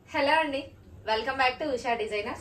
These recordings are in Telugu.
హలో అండి welcome back to Usha designer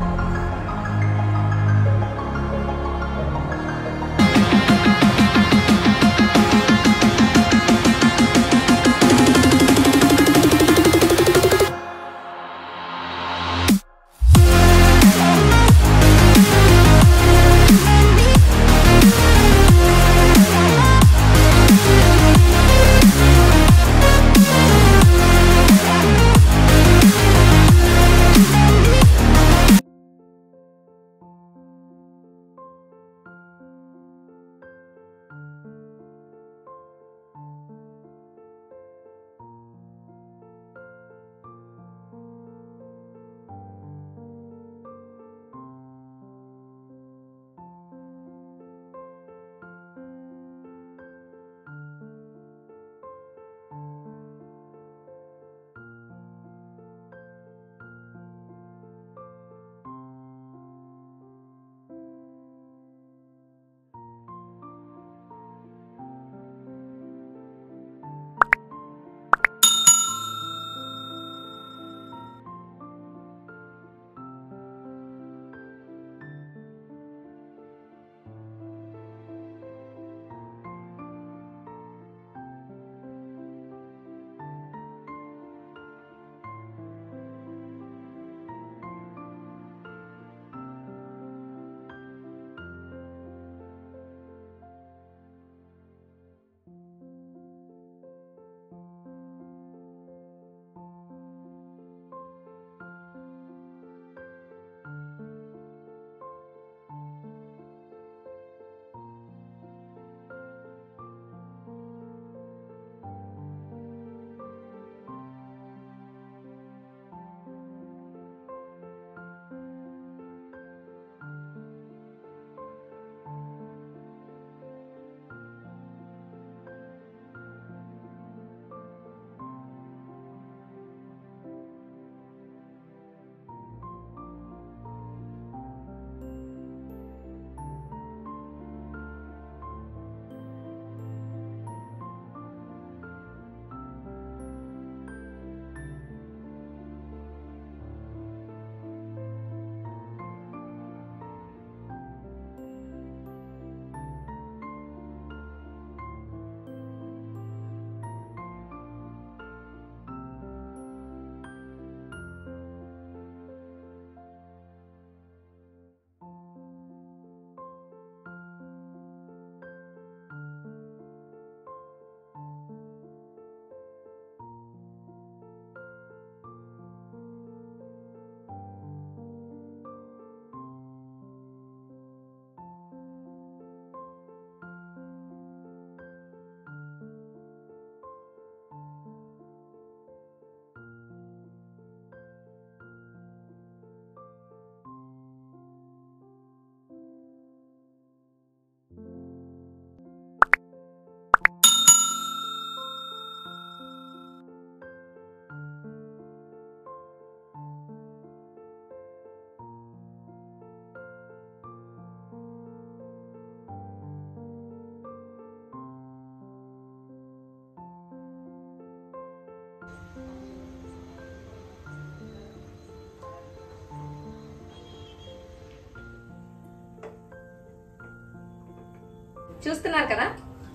చూస్తున్నారు కదా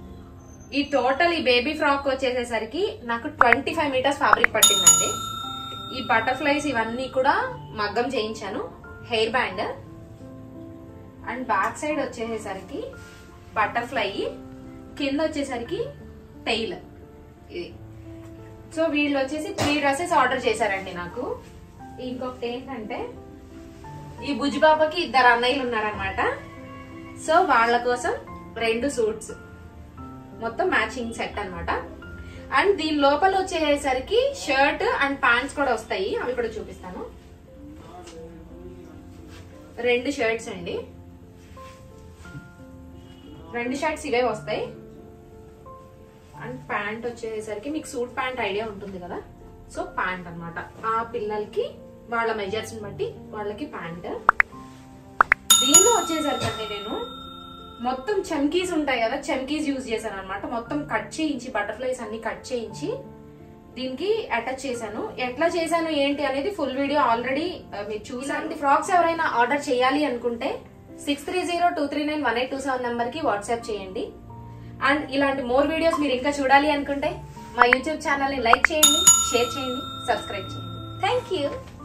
ఈ టోటల్ ఈ బేబీ ఫ్రాక్ వచ్చేసేసరికి నాకు ట్వంటీ ఫైవ్ మీటర్స్ ఫ్యాబ్రిక్ పట్టిందండి ఈ బటర్ఫ్లైస్ ఇవన్నీ కూడా మగ్గం చేయించాను hair band and back side వచ్చేసేసరికి బటర్ఫ్లై కింద వచ్చేసరికి టెయిల్ ఇది సో వీళ్ళు వచ్చేసి త్రీ డ్రెస్సెస్ ఆర్డర్ చేశారండి నాకు ఇంకొకటి ఏంటంటే ఈ బుజ్జిబాబాకి ఇద్దరు అన్నయ్యలు ఉన్నారనమాట సో వాళ్ళ కోసం రెండు సూట్స్ మొత్తం మ్యాచింగ్ సెట్ అన్నమాట అండ్ దీని లోపల వచ్చేసరికి షర్ట్ అండ్ ప్యాంట్స్ కూడా వస్తాయి అవి కూడా చూపిస్తాను రెండు షర్ట్స్ అండి రెండు షర్ట్స్ ఇవే వస్తాయి అండ్ ప్యాంట్ వచ్చేసరికి మీకు సూట్ ప్యాంట్ ఐడియా ఉంటుంది కదా సో ప్యాంట్ అన్నమాట ఆ పిల్లలకి వాళ్ళ మెజర్స్ బట్టి వాళ్ళకి ప్యాంట్ దీనిలో వచ్చేసరికి నేను మొత్తం చమ్కీస్ ఉంటాయి కదా చమ్కీస్ యూజ్ చేశాను అనమాట మొత్తం కట్ చేయించి బటర్ఫ్లైస్ అన్ని కట్ చేయించి దీనికి అటాచ్ చేశాను ఎట్లా చేశాను ఏంటి అనేది ఫుల్ వీడియో ఆల్రెడీ మీరు చూసాంటి ఫ్రాక్స్ ఎవరైనా ఆర్డర్ చేయాలి అనుకుంటే six three zero two three nine one eight two seven number కి వాట్సాప్ చేయండి అండ్ ఇలాంటి మోర్ వీడియోస్ మీరు ఇంకా చూడాలి అనుకుంటే మా యూట్యూబ్ ఛానల్ ని లైక్ చేయండి షేర్ చేయండి సబ్స్క్రైబ్ చేయండి థ్యాంక్ యూ